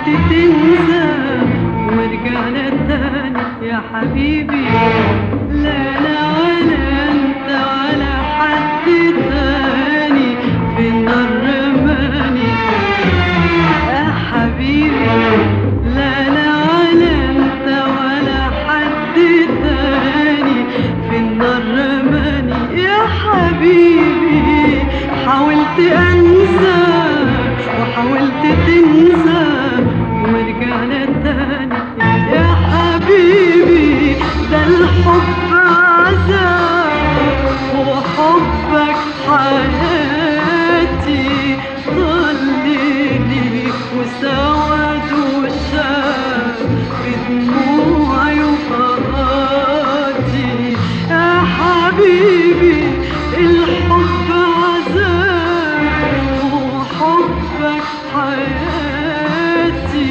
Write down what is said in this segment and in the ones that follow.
حاولت تنسى ورجعنا تاني يا حبيبي لا لا ولا انت ولا حد تاني في النار رماني يا حبيبي لا لا ولا انت ولا حد تاني في النار رماني يا حبيبي حاولت انسى وحاولت تنسى ورجعنا تاني يا حبيبي ده الحب عذاب وحبك حياتي ضلني وسواد وشاب في دموعي وفراتي يا حبيبي الحب عذاب وحبك حياتي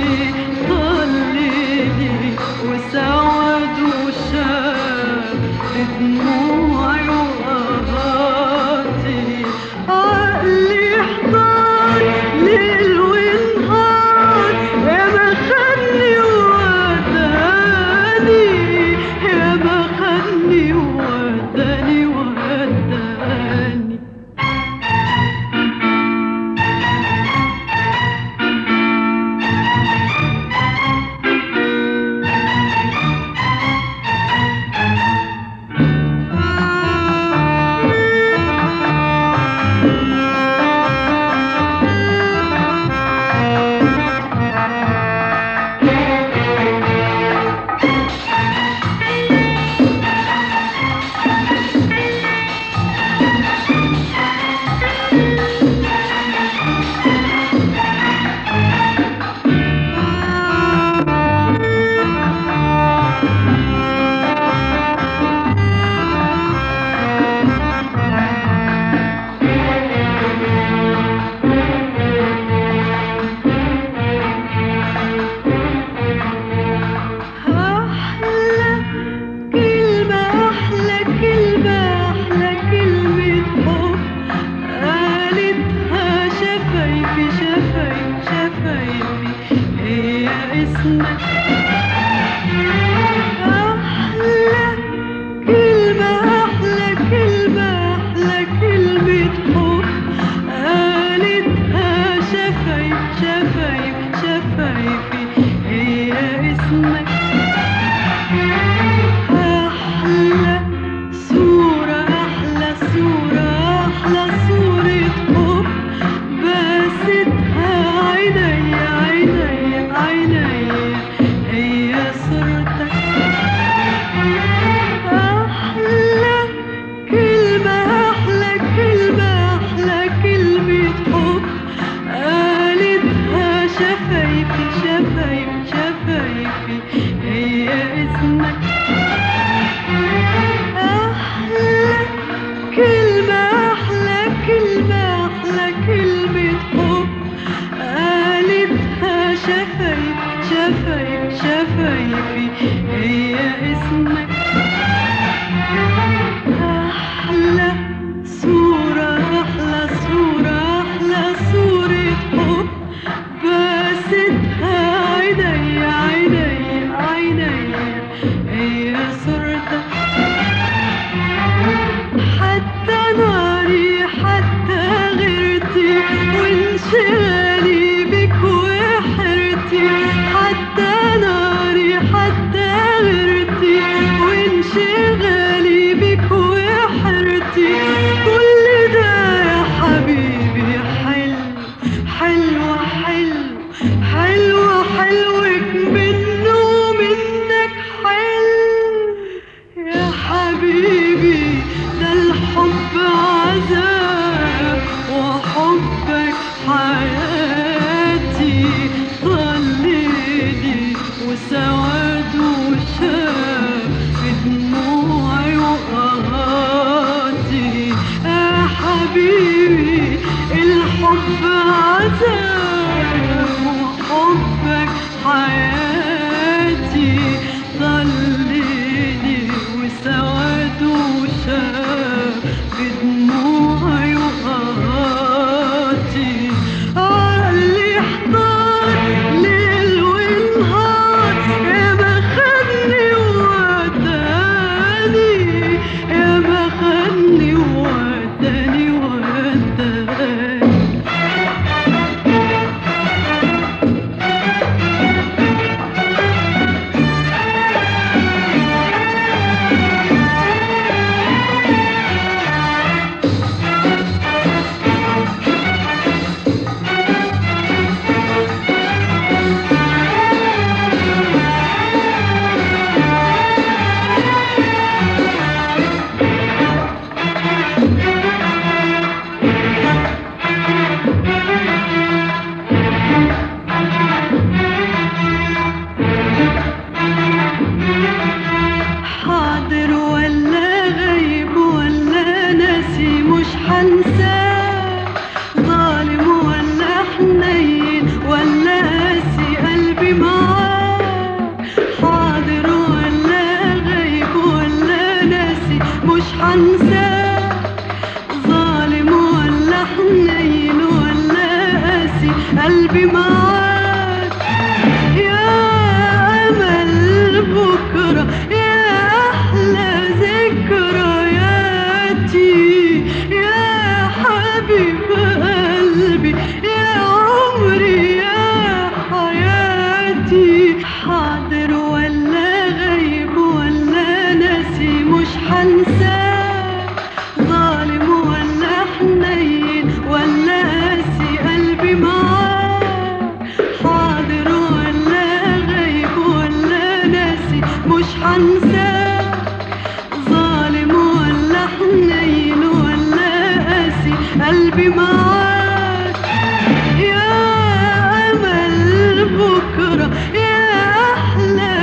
ضلني وسواد وشاب في دموعي وقهاتي عقلي احضر ليل ونهار يا ما خدني وداني يا ما خدني وداني وداني أحلى كلمة أحلى كلمة أحلى كلمة حب قالتها شفايفي شفايفي شفايفي هي اسمك أحلى كلمة أحلى كلمة أحلى كلمة حب قالتها شفايفي شفايفي شفايفي هي اسمك أحلى صورة أحلى صورة أحلى صورة حب باستها عيني عيني عيني هي صورتك أحلى كلمة أحلى كلمة أحلى كلمة حب قالتها شفايفي شفايفي شفايفي هي اسمك أحلى كلمة أحلى كلمة أحلى كلمة حب قالتها شفايفي شفايفي شفايفي هي اسمك أحلى صورة أحلى صورة أحلى صورة حب باستها عيني عيني عيني هي صورتك حتى ناري حتى غيرتي وانشغالي بك وحرتي حتى ناري حتى غيرتي قلبي معاك يا أمل بكرة يا أحلى ذكرياتي يا حبيب قلبي يا عمري يا حياتي حاضر ولا غايب ولا ناسي مش حنساك ظالم ولا حنين ولا قاسي قلبي معاك حاضر ولا غايب ولا ناسي مش حنساك ظالم ولا حنين ولا قاسي قلبي معاك يا أمل بكرة يا أحلى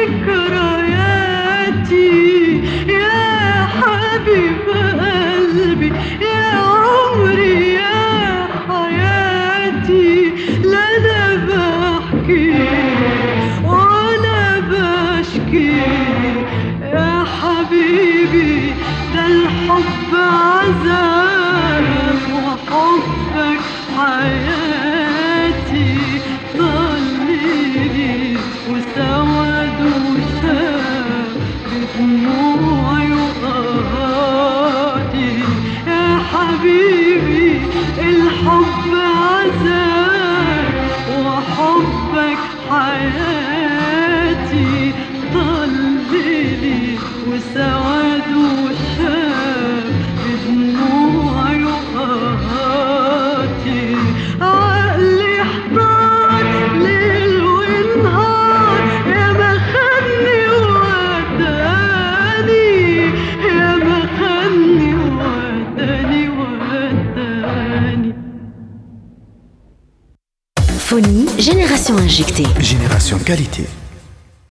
ذكرياتي يا حبيب قلبي يا عمري يا حياتي لا أنا بحكي ولا بشكي يا حبيبي ده الحب عذاب وحبك حياتي ضللي وسواد وشاب بدموعي وقهاتي يا حبيبي الحب عذاب وحبك حياتي ضللي وسواد وشاب بدموعي وقهاتي عقلي احتار ليل ونهار يا ما خدني وداني يا ما خدني وداني وداني Phonie, génération injectée. Génération qualité.